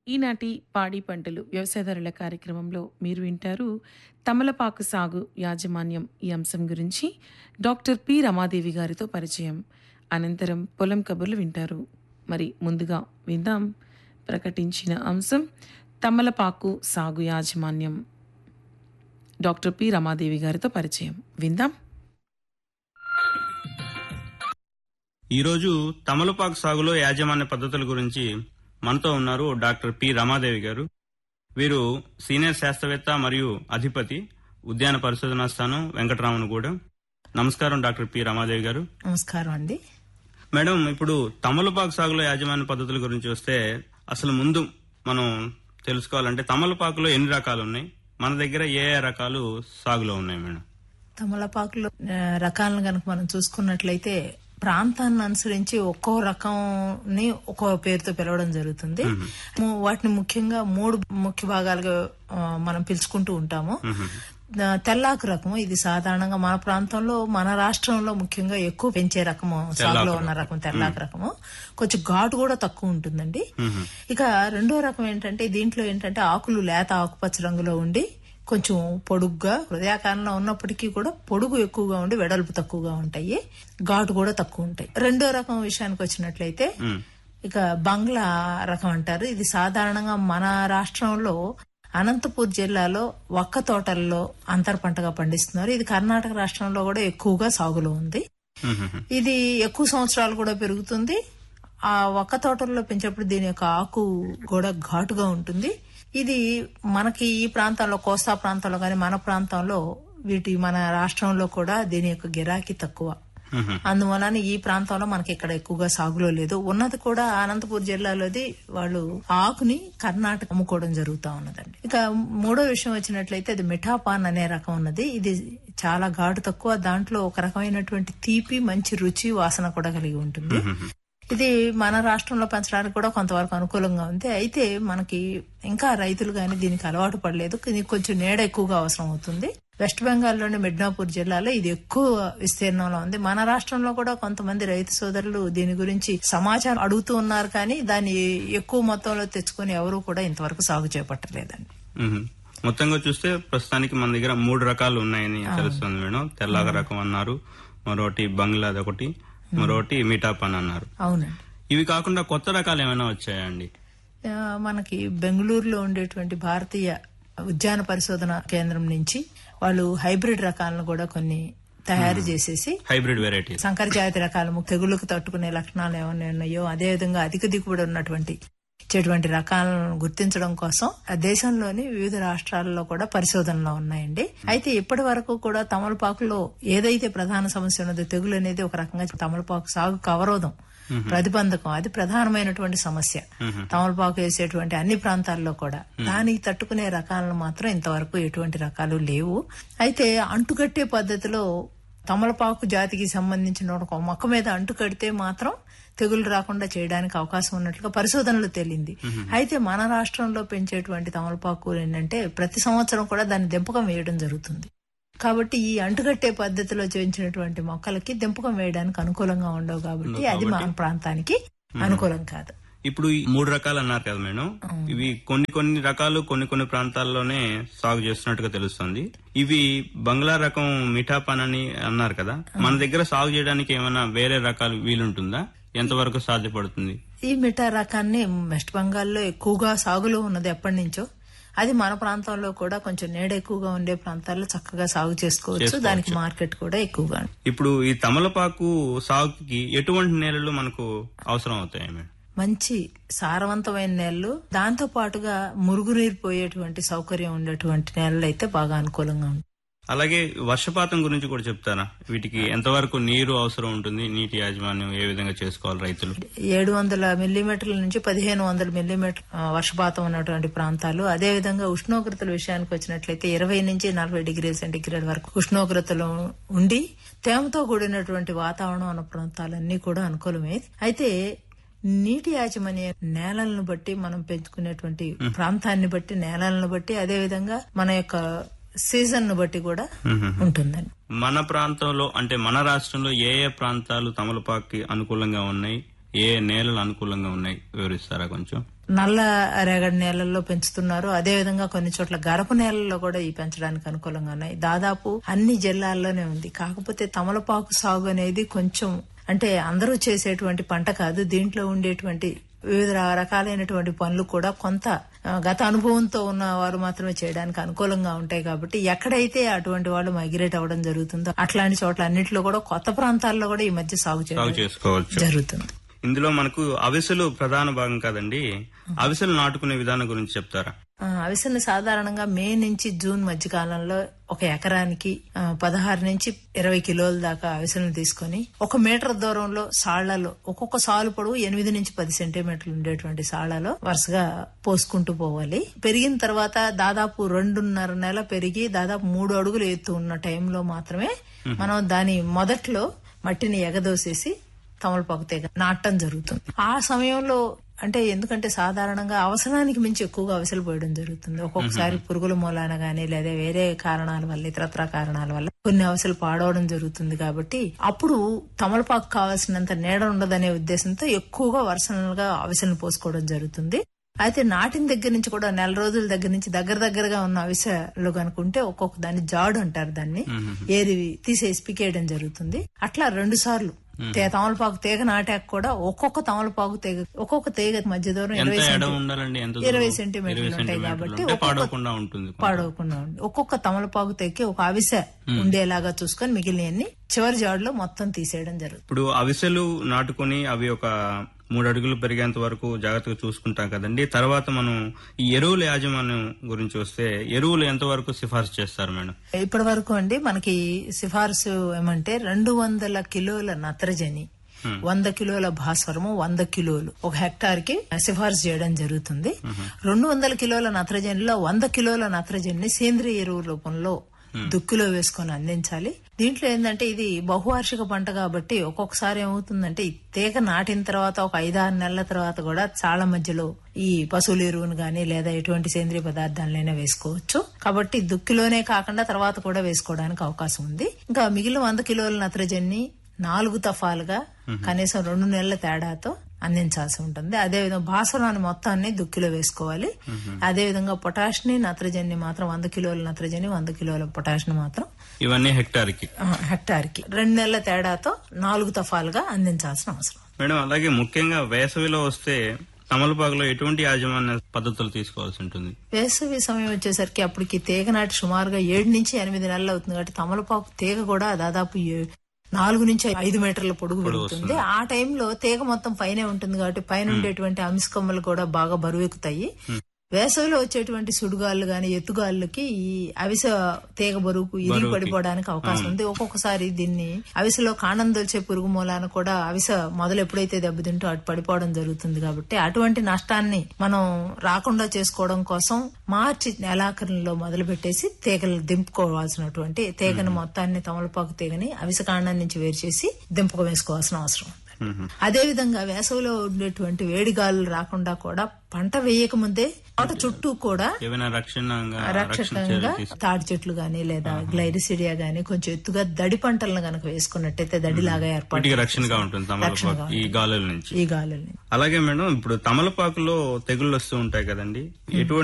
ఈనాటి పాడి పంటలు వ్యవసాయదారుల కార్యక్రమంలో మీరు వింటారు తమలపాకు సాగు యాజమాన్యం ఈ అంశం గురించి డాక్టర్ పి రమాదేవి గారితో పరిచయం అనంతరం పొలం కబుర్లు వింటారు మరి ముందుగా విందాం ప్రకటించిన అంశం తమలపాకు సాగు యాజమాన్యం డాక్టర్ పి రమాదేవి గారితో పరిచయం విందాం ఈరోజు తమలపాకు సాగులో యాజమాన్య పద్ధతుల గురించి మనతో ఉన్నారు డాక్టర్ పి రమాదేవి గారు వీరు సీనియర్ శాస్త్రవేత్త మరియు అధిపతి ఉద్యాన పరిశోధనా స్థానం వెంకటరామనగూడెం నమస్కారం డాక్టర్ పి రమాదేవి గారు నమస్కారం అండి మేడం ఇప్పుడు తమలపాకు సాగులో యాజమాన్య పద్ధతుల గురించి వస్తే అసలు ముందు మనం తెలుసుకోవాలంటే తమలపాకులో ఎన్ని రకాలు ఉన్నాయి మన దగ్గర ఏ ఏ రకాలు సాగులో ఉన్నాయి మేడం తమలపాకులో ఆ, రకాలను కనుక మనం చూసుకున్నట్లయితే ప్రాంతాన్ని అనుసరించి ఒక్కో రకంని ఒక్కో పేరుతో పిలవడం జరుగుతుంది ము- వాటిని ముఖ్యంగా మూడు ముఖ్య భాగాలుగా ఆ, మనం పిలుచుకుంటూ ఉంటాము ఆ, తెల్లాకు రకము ఇది సాధారణంగా మన ప్రాంతంలో మన రాష్ట్రంలో ముఖ్యంగా ఎక్కువ పెంచే రకము సాగులో ఉన్న రకం తెల్లాకు రకము కొంచెం ఘాటు కూడా తక్కువ ఉంటుందండి ఇక రెండో రకం ఏంటంటే దీంట్లో ఏంటంటే ఆకులు లేత ఆకుపచ్చ రంగులో ఉండి కొంచెం పొడుగ్గా హృదయాకారంలో ఉన్నప్పటికీ కూడా పొడుగు ఎక్కువగా ఉండి వెడల్పు తక్కువగా ఉంటాయి ఘాటు కూడా తక్కువ ఉంటాయి రెండో రకం విషయానికి వచ్చినట్లయితే ఇక బంగ్లా రకం అంటారు ఇది సాధారణంగా మన రాష్ట్రంలో అనంతపూర్ జిల్లాలో వక్క తోటల్లో అంతర్ పంటగా పండిస్తున్నారు ఇది కర్ణాటక రాష్ట్రంలో కూడా ఎక్కువగా సాగులో ఉంది ఇది ఎక్కువ సంవత్సరాలు కూడా పెరుగుతుంది ఆ ఒక్క తోటల్లో పెంచేప్పుడు దీని యొక్క ఆకు కూడా ఘాటుగా ఉంటుంది ఇది మనకి ఈ ప్రాంతంలో కోస్తా ప్రాంతంలో కానీ మన ప్రాంతంలో వీటి మన రాష్ట్రంలో కూడా దీని యొక్క గిరాకీ తక్కువ అందువలన ఈ ప్రాంతంలో మనకి ఇక్కడ ఎక్కువగా సాగులో లేదు ఉన్నది కూడా అనంతపూర్ జిల్లాలోది వాళ్ళు ఆకుని కర్ణాటక అమ్ముకోవడం జరుగుతా ఉన్నదండి ఇక మూడో విషయం వచ్చినట్లయితే అది మిఠాపాన్ అనే రకం ఉన్నది ఇది చాలా ఘాటు తక్కువ దాంట్లో ఒక రకమైనటువంటి తీపి మంచి రుచి వాసన కూడా కలిగి ఉంటుంది ఇది మన రాష్ట్రంలో పెంచడానికి కూడా కొంతవరకు అనుకూలంగా ఉంది అయితే మనకి ఇంకా రైతులు గాని దీనికి అలవాటు పడలేదు దీనికి కొంచెం నీడ ఎక్కువగా అవసరం అవుతుంది వెస్ట్ బెంగాల్లోని మిడ్నాపూర్ జిల్లాలో ఇది ఎక్కువ విస్తీర్ణంలో ఉంది మన రాష్ట్రంలో కూడా కొంతమంది రైతు సోదరులు దీని గురించి సమాచారం అడుగుతూ ఉన్నారు కానీ దాన్ని ఎక్కువ మొత్తంలో తెచ్చుకొని ఎవరూ కూడా ఇంతవరకు సాగు చేపట్టలేదండి మ్మ్. మొత్తంగా చూస్తే ప్రస్తుతానికి మన దగ్గర మూడు రకాలు ఉన్నాయని తెలుస్తుంది మేడం తెల్లగ రకం అన్నారు మరొకటి బంగ్లాది ఒకటి మరొకటి మీటాపన్ అన్నారు అవునండి ఇవి కాకుండా కొత్త రకాలు ఏమైనా వచ్చాయండి ఆ, మనకి బెంగళూరులో ఉండేటువంటి భారతీయ ఉద్యాన పరిశోధన కేంద్రం నుంచి వాళ్ళు హైబ్రిడ్ రకాలను కూడా కొన్ని తయారు చేసేసి హైబ్రిడ్ వెరైటీస్ సంకర జాతి రకాలు తెగుళ్లకు తట్టుకునే లక్షణాలు ఏమైనా ఉన్నాయో అదే విధంగా అధిక దిగుబడి ఉన్నటువంటి ఇచ్చేటువంటి రకాలను గుర్తించడం కోసం ఆ దేశంలోని వివిధ రాష్ట్రాల్లో కూడా పరిశోధనలో ఉన్నాయండి అయితే ఇప్పటి వరకు కూడా తమలపాకులో ఏదైతే ప్రధాన సమస్య ఉన్నదో తెగులు అనేది ఒక రకంగా తమలపాకు సాగు అవరోధం ప్రతిబంధకం అది ప్రధానమైనటువంటి సమస్య తమలపాకు వేసేటువంటి అన్ని ప్రాంతాల్లో కూడా దానికి తట్టుకునే రకాలను మాత్రం ఇంతవరకు ఎటువంటి రకాలు లేవు అయితే అంటుకట్టే పద్ధతిలో తమలపాకు జాతికి సంబంధించిన ఒక మొక్క మీద అంటు కడితే మాత్రం తెగులు రాకుండా చేయడానికి అవకాశం ఉన్నట్లుగా పరిశోధనలు తేలింది అయితే మన రాష్ట్రంలో పెంచేటువంటి తమలపాకు ఏంటంటే ప్రతి సంవత్సరం కూడా దాన్ని దింపకం వేయడం జరుగుతుంది కాబట్టి ఈ అంటుకట్టే పద్ధతిలో చేయించినటువంటి మొక్కలకి దింపకం వేయడానికి అనుకూలంగా ఉండవు కాబట్టి అది మన ప్రాంతానికి అనుకూలం కాదు ఇప్పుడు ఈ మూడు రకాలు అన్నారు కదా మేడం ఇవి కొన్ని కొన్ని రకాలు కొన్ని కొన్ని ప్రాంతాల్లోనే సాగు చేస్తున్నట్టుగా తెలుస్తుంది ఇవి బంగ్లా రకం మిఠాపాన్ అని అన్నారు కదా మన దగ్గర సాగు చేయడానికి ఏమైనా వేరే రకాలు వీలుంటుందా ఎంతవరకు సాధ్యపడుతుంది ఈ మిఠా రకాన్ని వెస్ట్ బెంగాల్లో ఎక్కువగా సాగులో ఉన్నది ఎప్పటి నుంచో అది మన ప్రాంతంలో కూడా కొంచెం నీడ ఎక్కువగా ఉండే ప్రాంతాల్లో చక్కగా సాగు చేసుకోవచ్చు దానికి మార్కెట్ కూడా ఎక్కువగా ఉంది. ఇప్పుడు ఈ తమలపాకు సాగుకి ఎటువంటి నేలలు మనకు అవసరం అవుతాయి మేడం మంచి సారవంతమైన నేలలు దాంతో పాటుగా మురుగునీరు పోయేటువంటి సౌకర్యం ఉండేటువంటి నేలలు అయితే బాగా అనుకూలంగా ఉంది అలాగే వర్షపాతం గురించి కూడా చెప్తారా వీటికి ఎంతవరకు నీరు అవసరం ఉంటుంది నీటి యాజమాన్యం ఏ విధంగా చేసుకోవాలి రైతులు ఏడు వందల మిల్లీమీటర్ల నుంచి పదిహేను వందల మిల్లీమీటర్ ఆ, వర్షపాతం ఉన్నటువంటి ప్రాంతాలు అదే విధంగా ఉష్ణోగ్రతల విషయానికి వచ్చినట్లయితే ఇరవై నుంచి నలభై డిగ్రీ సెంటీగ్రేడ్ వరకు ఉష్ణోగ్రతలు ఉండి తేమతో కూడినటువంటి వాతావరణం ఉన్న ప్రాంతాలన్నీ కూడా అనుకూలమే అయితే నీటి యాజమాన్య నేలలను బట్టి మనం పెంచుకునేటువంటి ప్రాంతాన్ని బట్టి నేలలను బట్టి అదే విధంగా మన యొక్క సీజన్ ను బట్టి కూడా ఉంటుందండి మన ప్రాంతంలో అంటే మన రాష్ట్రంలో ఏ ఏ ప్రాంతాలు తమలపాకుకి అనుకూలంగా ఉన్నాయి ఏ నేలలు అనుకూలంగా ఉన్నాయి వివరిస్తారా కొంచెం నల్ల రేగడి నేలల్లో పెంచుతున్నారు అదే విధంగా కొన్ని చోట్ల గరప నేలల్లో కూడా ఈ పెంచడానికి అనుకూలంగా ఉన్నాయి దాదాపు అన్ని జిల్లాల్లోనే ఉంది కాకపోతే తమలపాకు సాగు అనేది కొంచెం అంటే అందరూ చేసేటువంటి పంట కాదు దీంట్లో ఉండేటువంటి వివిధ రకాలైనటువంటి పనులు కూడా కొంత ఆ, గత అనుభవంతో ఉన్న వారు మాత్రమే చేయడానికి అనుకూలంగా ఉంటాయి కాబట్టి ఎక్కడైతే అటువంటి వాళ్ళు మైగ్రేట్ అవ్వడం జరుగుతుందో అట్లాంటి చోట్ల అన్నింటిలో కూడా కొత్త ప్రాంతాల్లో కూడా ఈ మధ్య సాగు సాగు చేయడం చేసుకోవచ్చు జరుగుతుంది ఇందులో మనకు అవిసెలు ప్రధాన భాగం కాదండి అవిసెలు నాటుకునే విధానం గురించి చెప్తారా ఆ, అవిసెను సాధారణంగా మే నుంచి జూన్ మధ్య కాలంలో ఒక ఎకరానికి ఆ, పదహారు నుంచి ఇరవై కిలోల దాకా అవిసెలను తీసుకొని ఒక మీటర్ దూరంలో సాళ్లలో ఒక్కొక్క సాలు పొడవు ఎనిమిది నుంచి పది సెంటీమీటర్లు ఉండేటువంటి సాళ్లలో వరుసగా పోసుకుంటూ పోవాలి పెరిగిన తర్వాత దాదాపు రెండున్నర నెల పెరిగి దాదాపు మూడు అడుగులు ఎత్తు ఉన్న టైంలో మాత్రమే మనం దాని మొదట్లో మట్టిని ఎగదోసేసి తమలపాకు తెగ నాటడం జరుగుతుంది ఆ సమయంలో అంటే ఎందుకంటే సాధారణంగా అవసరానికి మించి ఎక్కువగా అవసరం పోయడం జరుగుతుంది ఒక్కొక్కసారి పురుగుల మూలాన గానీ లేదా వేరే కారణాల వల్ల ఇతరత్ర కారణాల వల్ల కొన్ని అవసరాలు పాడవడం జరుగుతుంది కాబట్టి అప్పుడు తమలపాకు కావాల్సినంత నీడ ఉండదనే ఉద్దేశంతో ఎక్కువగా వర్షనలుగా అవిసెలను పోసుకోవడం జరుగుతుంది అయితే నాటిన దగ్గర నుంచి కూడా నెల రోజుల దగ్గర నుంచి దగ్గర దగ్గరగా ఉన్న అవిసెలు కనుకుంటే ఒక్కొక్క దాన్ని జాడు అంటారు దాన్ని ఏరి తీసేసి పికేయడం జరుగుతుంది అట్లా రెండు సార్లు తే- తమలపాకు తీగ నాటాక కూడా ఒక్కొక్క తమలపాకు తీగ ఒక్కొక్క తీగ మధ్య దూరం ఎంత ఇరవై ఎడ సెంటీ- ఉండాలండి ఎంత ఇరవై దూరం? సెంటీమీటర్లు ఇరవై ఉంటాయి సెంటీమీటర్లు కాబట్టి ఉంటే ఒక్కొక్క- పాడవకుండా ఉంటుంది పాడవకుండా ఉంది ఒక్కొక్క తమలపాకు తెక్కి ఒక అవిసె ఉండేలాగా చూసుకొని మిగిలినవన్నీ చివరి జాడులో మొత్తం తీసేయడం జరుగుతుంది ఇప్పుడు అవిసెలు నాటుకొని అవి ఒక మూడు అడుగులు పెరిగేంత వరకు జాగ్రత్తగా చూసుకుంటాం కదండి తర్వాత మనం ఈ ఎరువుల యాజమాన్యం గురించి వస్తే ఎరువులు ఎంత వరకు సిఫార్సు చేస్తారు మేడం ఇప్పటి వరకు అండి మనకి సిఫార్సు ఏమంటే రెండు వందల కిలోల నత్రజని వంద కిలోల భాస్వరము వంద కిలోలు ఒక హెక్టార్ కి సిఫార్సు చేయడం జరుగుతుంది రెండు వందల కిలోల నత్రజనిలో వంద కిలోల నత్రజనిని సేంద్రియ ఎరువు రూపంలో దుక్కులో వేసుకొని అందించాలి దీంట్లో ఏంటంటే ఇది బహువార్షిక పంట కాబట్టి ఒక్కొక్కసారి ఏమవుతుందంటే ఈ తీగ నాటిన తర్వాత ఒక ఐదారు నెలల తర్వాత కూడా చాలా మధ్యలో ఈ పశువుల ఎరువును గాని లేదా ఎటువంటి సేంద్రియ పదార్థాలైనా వేసుకోవచ్చు కాబట్టి దుక్కిలోనే కాకుండా తర్వాత కూడా వేసుకోవడానికి అవకాశం ఉంది ఇంకా మిగిలిన వంద కిలోల నత్రజని నాలుగు తఫాలుగా కనీసం రెండు నెలల తేడాతో అందించాల్సి ఉంటుంది అదే విధంగా భాస్వరాన్ని మొత్తాన్ని దుక్కిలో వేసుకోవాలి అదే విధంగా పొటాష్ ని నత్రజని మాత్రం వంద కిలోల నత్రజని వంద కిలోల పొటాష్ ని మాత్రం ఇవన్నీ హెక్టార్ కి ఆ, హెక్టార్ కి రెండు నెలల తేడాతో నాలుగు తఫాలుగా అందించాల్సిన అవసరం మేడం అలాగే ముఖ్యంగా వేసవిలో వస్తే తమలపాకులో ఎటువంటి యాజమాన్య పద్ధతులు తీసుకోవాల్సి ఉంటుంది వేసవి సమయం వచ్చేసరికి అప్పటికి తీగ నాటి సుమారుగా ఏడు నుంచి ఎనిమిది నెలలు అవుతుంది కాబట్టి తమలపాకు తీగ కూడా దాదాపు ఏ- నాలుగు నుంచి ఐదు మీటర్ల పొడుగు పెరుగుతుంది ఆ టైంలో తీగ మొత్తం పైనే ఉంటుంది కాబట్టి పైన ఉండేటువంటి అంశకొమ్మలు కూడా బాగా బరువెక్కుతాయి వేసవిలో వచ్చేటువంటి సుడిగాళ్ళు గాని ఎత్తుగాళ్ళకి ఈ అవిస తీగ బరువుకు ఇరిగి పడిపోవడానికి అవకాశం ఉంది ఒక్కొక్కసారి దీన్ని అవిసెలో కాండం దొల్చే పురుగు మూలాన కూడా అవిస మొదలు ఎప్పుడైతే దెబ్బతింటో అటు పడిపోవడం జరుగుతుంది కాబట్టి అటువంటి నష్టాన్ని మనం రాకుండా చేసుకోవడం కోసం మార్చి నెలాఖరులో మొదలు పెట్టేసి తీగలు దింపుకోవాల్సినటువంటి తీగని మొత్తాన్ని తమలపాకు తీగని అవిస కాండం నుంచి వేరు చేసి దింపక వేసుకోవాల్సిన అవసరం ఉంది అదే విధంగా వేసవిలో ఉండేటువంటి వేడిగాలు రాకుండా కూడా పంట వేయక ముందే తోట చుట్టూ కూడా ఏమైనా రక్షణంగా రక్షణ రక్షకంగా చర్యలు తీసు- తాడి చెట్లు గాని లేదా గ్లైరిసిడియా గాని కొంచెం ఎత్తుగా దడి పంటలను గనక వేసుకున్నట్టయితే దడిలాగా ఏర్పాటు వీటికి రక్షణగా ఉంటుంది తమలపాకు ఈ గాలుల నుంచి ఈ గాలుల్ని అలాగే మేడం ఇప్పుడు తమలపాకులో తెగుళ్ళు వస్తూ ఉంటాయి కదండి ఎటువంటి